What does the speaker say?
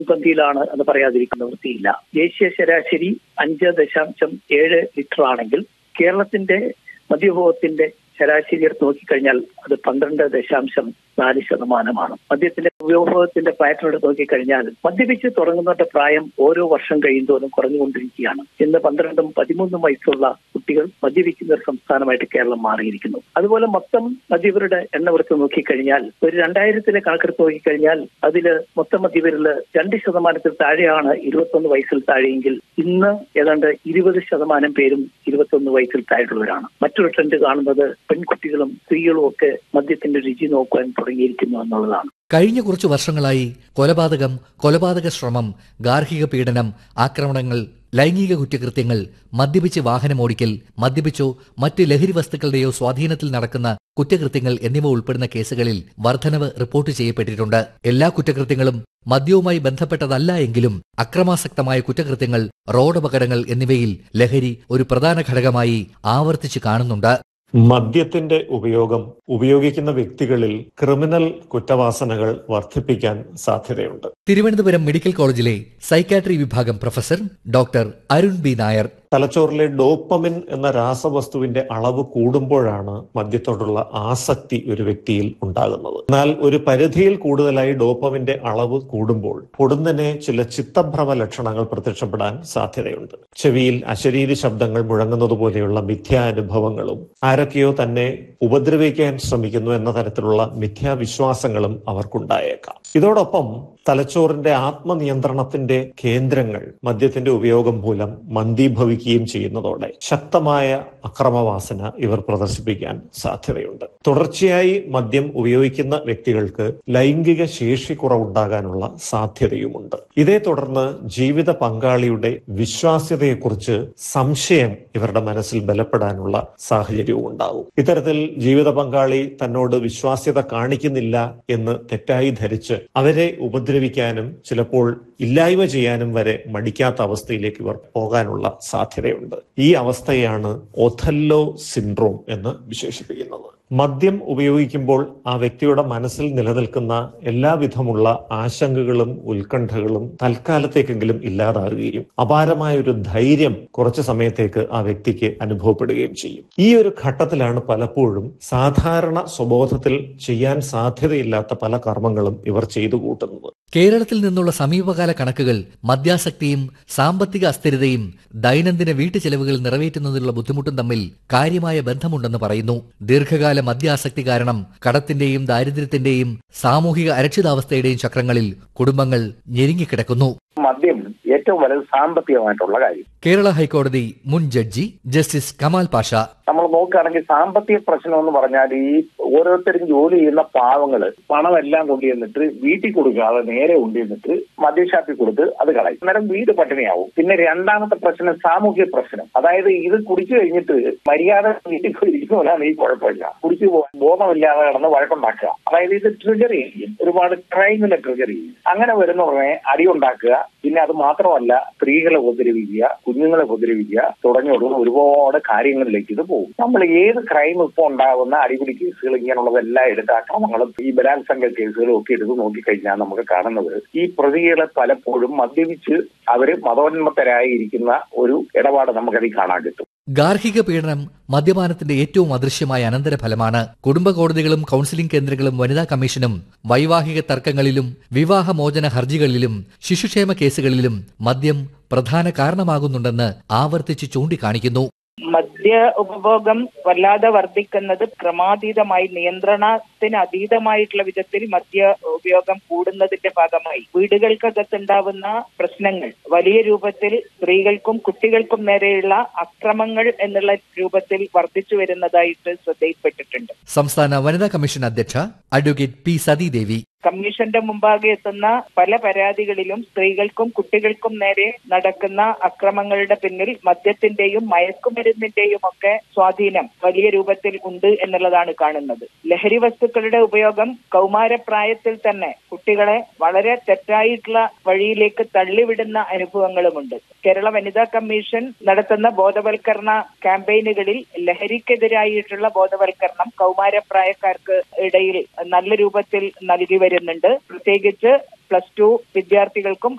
പന്തിയിലാണ് എന്ന് പറയാതിരിക്കുന്ന വൃത്തിയില്ല ദേശീയ ശരാശരി അഞ്ച് ദശാംശം ഏഴ് ലിറ്റർ ആണെങ്കിൽ കേരളത്തിന്റെ മദ്യഭോഗത്തിന്റെ ശരാശരി എടുത്ത് നോക്കിക്കഴിഞ്ഞാൽ അത് പന്ത്രണ്ട് ദശാംശം നാല് ശതമാനമാണ് മദ്യത്തിന്റെ ഉപയോഗത്തിന്റെ പാറ്റേൺ എടുത്ത് നോക്കിക്കഴിഞ്ഞാൽ മദ്യപിച്ച് തുടങ്ങുന്നവരുടെ പ്രായം ഓരോ വർഷം കഴിയുന്തോറും കുറഞ്ഞുകൊണ്ടിരിക്കുകയാണ് ഇന്ന് പന്ത്രണ്ടും പതിമൂന്നും വയസ്സുള്ള കുട്ടികൾ മദ്യപിക്കുന്ന ഒരു സംസ്ഥാനമായിട്ട് കേരളം മാറിയിരിക്കുന്നു അതുപോലെ മൊത്തം മദ്യപരുടെ എണ്ണം എടുത്ത് നോക്കിക്കഴിഞ്ഞാൽ ഒരു രണ്ടായിരത്തിലെ കണക്കെടുത്ത് നോക്കിക്കഴിഞ്ഞാൽ അതിൽ മൊത്തം മദ്യപരില് രണ്ട് ശതമാനത്തിൽ താഴെയാണ് ഇരുപത്തൊന്ന് വയസ്സിൽ താഴെയെങ്കിൽ ഇന്ന് ഏതാണ്ട് ഇരുപത് ശതമാനം പേരും ഇരുപത്തൊന്ന് വയസ്സിൽ താഴെയുള്ളവരാണ് മറ്റൊരു ട്രെൻഡ് കാണുന്നത് പെൺകുട്ടികളും സ്ത്രീകളും ഒക്കെ മദ്യത്തിന്റെ രുചി നോക്കുവാൻ തുടങ്ങിയിരിക്കുന്നു എന്നുള്ളതാണ് കഴിഞ്ഞ കുറച്ചു വർഷങ്ങളായി കൊലപാതകം കൊലപാതക ശ്രമം ഗാർഹിക പീഡനം ആക്രമണങ്ങൾ ലൈംഗിക കുറ്റകൃത്യങ്ങൾ മദ്യപിച്ച് വാഹനമോടിക്കൽ മദ്യപിച്ചോ മറ്റ് ലഹരി വസ്തുക്കളുടെയോ സ്വാധീനത്തിൽ നടക്കുന്ന കുറ്റകൃത്യങ്ങൾ എന്നിവ ഉൾപ്പെടുന്ന കേസുകളിൽ വർധനവ് റിപ്പോർട്ട് ചെയ്യപ്പെട്ടിട്ടുണ്ട് എല്ലാ കുറ്റകൃത്യങ്ങളും മദ്യവുമായി ബന്ധപ്പെട്ടതല്ല എങ്കിലും അക്രമാസക്തമായ കുറ്റകൃത്യങ്ങൾ റോഡപകടങ്ങൾ എന്നിവയിൽ ലഹരി ഒരു പ്രധാന ഘടകമായി ആവർത്തിച്ചു കാണുന്നുണ്ട് മദ്യത്തിന്റെ ഉപയോഗം ഉപയോഗിക്കുന്ന വ്യക്തികളിൽ ക്രിമിനൽ കുറ്റവാസനകൾ വർദ്ധിപ്പിക്കാൻ സാധ്യതയുണ്ട് തിരുവനന്തപുരം മെഡിക്കൽ കോളേജിലെ സൈക്കാട്രി വിഭാഗം professor doctor Arun B Nair തലച്ചോറിലെ ഡോപ്പമിൻ എന്ന രാസവസ്തുവിന്റെ അളവ് കൂടുമ്പോഴാണ് മദ്യത്തോടുള്ള ആസക്തി ഒരു വ്യക്തിയിൽ ഉണ്ടാകുന്നത് എന്നാൽ ഒരു പരിധിയിൽ കൂടുതലായി ഡോപ്പമിന്റെ അളവ് കൂടുമ്പോൾ പൊടുന്നനെ ചില ചിത്തഭ്രമ ലക്ഷണങ്ങൾ പ്രത്യക്ഷപ്പെടാൻ സാധ്യതയുണ്ട് ചെവിയിൽ അശരീരി ശബ്ദങ്ങൾ മുഴങ്ങുന്നത് പോലെയുള്ള മിഥ്യാനുഭവങ്ങളും ആരൊക്കെയോ തന്നെ ഉപദ്രവിക്കാൻ ശ്രമിക്കുന്നു എന്ന തരത്തിലുള്ള മിഥ്യാവിശ്വാസങ്ങളും അവർക്കുണ്ടായേക്കാം ഇതോടൊപ്പം തലച്ചോറിന്റെ ആത്മനിയന്ത്രണത്തിന്റെ കേന്ദ്രങ്ങൾ മദ്യത്തിന്റെ ഉപയോഗം മൂലം മന്ദീഭവിക്കുകയും ചെയ്യുന്നതോടെ ശക്തമായ അക്രമവാസന ഇവർ പ്രദർശിപ്പിക്കാൻ സാധ്യതയുണ്ട് തുടർച്ചയായി മദ്യം ഉപയോഗിക്കുന്ന വ്യക്തികൾക്ക് ലൈംഗിക ശേഷി കുറവുണ്ടാകാനുള്ള സാധ്യതയുമുണ്ട് ഇതേ തുടർന്ന് ജീവിത പങ്കാളിയുടെ വിശ്വാസ്യതയെക്കുറിച്ച് സംശയം ഇവരുടെ മനസ്സിൽ ബലപ്പെടാനുള്ള സാഹചര്യവും ഉണ്ടാവും ഇത്തരത്തിൽ ജീവിത പങ്കാളി തന്നോട് വിശ്വാസ്യത കാണിക്കുന്നില്ല എന്ന് തെറ്റായി ധരിച്ച് അവരെ ഉപദ്രവിക്കാനും ചിലപ്പോൾ ഇല്ലായ്മ ചെയ്യാനും വരെ മടിക്കാത്ത അവസ്ഥയിലേക്ക് ഇവർ പോകാനുള്ള സാധ്യതയുണ്ട് ഈ അവസ്ഥയാണ് ഒഥല്ലോ സിൻഡ്രോം എന്ന് വിശേഷിപ്പിക്കുന്നത് മദ്യം ഉപയോഗിക്കുമ്പോൾ ആ വ്യക്തിയുടെ മനസ്സിൽ നിലനിൽക്കുന്ന എല്ലാവിധമുള്ള ആശങ്കകളും ഉത്കണ്ഠകളും തൽക്കാലത്തേക്കെങ്കിലും ഇല്ലാതാകുകയും അപാരമായ ഒരു ധൈര്യം കുറച്ചു സമയത്തേക്ക് ആ വ്യക്തിക്ക് അനുഭവപ്പെടുകയും ചെയ്യും ഈ ഒരു ഘട്ടത്തിലാണ് പലപ്പോഴും സാധാരണ സ്വബോധത്തിൽ ചെയ്യാൻ സാധ്യതയില്ലാത്ത പല കർമ്മങ്ങളും ഇവർ ചെയ്തു കൂട്ടുന്നത് കേരളത്തിൽ നിന്നുള്ള സമീപകാല കണക്കുകൾ മദ്യാസക്തിയും സാമ്പത്തിക അസ്ഥിരതയും ദൈനംദിന വീട്ടുചെലവുകൾ നിറവേറ്റുന്നതിനുള്ള ബുദ്ധിമുട്ടും തമ്മിൽ കാര്യമായ ബന്ധമുണ്ടെന്ന് പറയുന്നു ദീർഘകാല മദ്യാസക്തി കാരണം കടത്തിന്റെയും ദാരിദ്ര്യത്തിന്റെയും സാമൂഹിക അരക്ഷിതാവസ്ഥയുടെയും ചക്രങ്ങളിൽ കുടുംബങ്ങൾ ഞെരുങ്ങിക്കിടക്കുന്നു മദ്യം ഏറ്റവും വലുത് സാമ്പത്തികമായിട്ടുള്ള കാര്യം കേരള ഹൈക്കോടതി മുൻ ജഡ്ജി ജസ്റ്റിസ് കമാൽ പാഷ നമ്മൾ നോക്കുകയാണെങ്കിൽ സാമ്പത്തിക പ്രശ്നം എന്ന് പറഞ്ഞാൽ ഈ ഓരോരുത്തരും ജോലി ചെയ്യുന്ന പാവങ്ങള് പണമെല്ലാം കൊണ്ടുവന്നിട്ട് വീട്ടിൽ കൊടുക്കാതെ നേരെ കൊണ്ടുവന്നിട്ട് മദ്യഷാപ്പിൽ കൊടുത്ത് അത് കളയും അന്നേരം വീട് പട്ടിണിയാവും പിന്നെ രണ്ടാമത്തെ പ്രശ്നം സാമൂഹ്യ പ്രശ്നം അതായത് ഇത് കുടിച്ചു കഴിഞ്ഞിട്ട് മര്യാദ വീട്ടിൽ പോയി ഇരിക്കുന്നവരാണ് ഈ കുഴപ്പമില്ല കുടിച്ചു പോകാൻ ബോധമില്ലാതെ കിടന്ന് വഴക്കുണ്ടാക്കുക അതായത് ഇത് ട്രിഗർ ചെയ്യും ഒരുപാട് ക്രൈമിനെ ട്രിഗർ ചെയ്യും അങ്ങനെ വരുന്ന ഉടനെ അടിയുണ്ടാക്കുക പിന്നെ അത് മാത്രമല്ല സ്ത്രീകളെ ഉപദ്രവിക്കുക കുഞ്ഞുങ്ങളെ ഉപദ്രവിക്കുക തുടങ്ങിയുള്ള ഒരുപാട് കാര്യങ്ങളിലേക്ക് ഇത് പോകും നമ്മൾ ഏത് ക്രൈം ഇപ്പോൾ ഉണ്ടാകുന്ന അടിപിടി കേസുകൾ ഇങ്ങനെയുള്ളതെല്ലാം എടുത്ത് അക്രമങ്ങളും ഈ ബലാത്സംഗ കേസുകളും ഒക്കെ എടുത്ത് നോക്കിക്കഴിഞ്ഞാൽ നമുക്ക് കാണുന്നത് ഈ പ്രതികളെ പലപ്പോഴും മദ്യപിച്ച് അവര് മതോന്മത്തരായിരിക്കുന്ന ഒരു ഇടപാട് നമുക്കതിൽ കാണാൻ കിട്ടും ഗാർഹിക പീഡനം മദ്യപാനത്തിന്റെ ഏറ്റവും അദൃശ്യമായ അനന്തരഫലമാണ് കുടുംബ കോടതികളും കൌൺസിലിംഗ് കേന്ദ്രങ്ങളും വനിതാ കമ്മീഷനും വൈവാഹിക തർക്കങ്ങളിലും വിവാഹമോചന ഹർജികളിലും ശിശുക്ഷേമ കേസുകളിലും മദ്യം പ്രധാന കാരണമാകുന്നുണ്ടെന്ന് ആവർത്തിച്ച് ചൂണ്ടിക്കാണിക്കുന്നു മദ്യ ഉപഭോഗം വല്ലാതെ വർദ്ധിക്കുന്നത് ക്രമാതീതമായി നിയന്ത്രണത്തിന് അതീതമായിട്ടുള്ള വിധത്തിൽ മദ്യ ഉപയോഗം കൂടുന്നതിന്റെ ഭാഗമായി വീടുകൾക്കകത്തുണ്ടാവുന്ന പ്രശ്നങ്ങൾ വലിയ രൂപത്തിൽ സ്ത്രീകൾക്കും കുട്ടികൾക്കും നേരെയുള്ള അക്രമങ്ങൾ എന്നുള്ള രൂപത്തിൽ വർദ്ധിച്ചു വരുന്നതായിട്ട് ശ്രദ്ധയിൽപ്പെട്ടിട്ടുണ്ട് സംസ്ഥാന വനിതാ കമ്മീഷൻ അധ്യക്ഷ അഡ്വക്കേറ്റ് പി സതീദേവി കമ്മീഷന്റെ മുമ്പാകെ എത്തുന്ന പല പരാതികളിലും സ്ത്രീകൾക്കും കുട്ടികൾക്കും നേരെ നടക്കുന്ന അക്രമങ്ങളുടെ പിന്നിൽ മദ്യത്തിന്റെയും മയക്കുമരുന്നിന്റെയും ഒക്കെ സ്വാധീനം വലിയ രൂപത്തിൽ ഉണ്ട് എന്നുള്ളതാണ് കാണുന്നത് ലഹരി വസ്തുക്കളുടെ ഉപയോഗം കൗമാരപ്രായത്തിൽ തന്നെ കുട്ടികളെ വളരെ തെറ്റായിട്ടുള്ള വഴിയിലേക്ക് തള്ളിവിടുന്ന അനുഭവങ്ങളുമുണ്ട് കേരള വനിതാ കമ്മീഷൻ നടത്തുന്ന ബോധവൽക്കരണ ക്യാമ്പയിനുകളിൽ ലഹരിക്കെതിരായിട്ടുള്ള ബോധവൽക്കരണം കൗമാരപ്രായക്കാർക്ക് ഇടയിൽ നല്ല രൂപത്തിൽ നൽകി വരുന്നുണ്ട് പ്രത്യേകിച്ച് പ്ലസ് ടു വിദ്യാർത്ഥികൾക്കും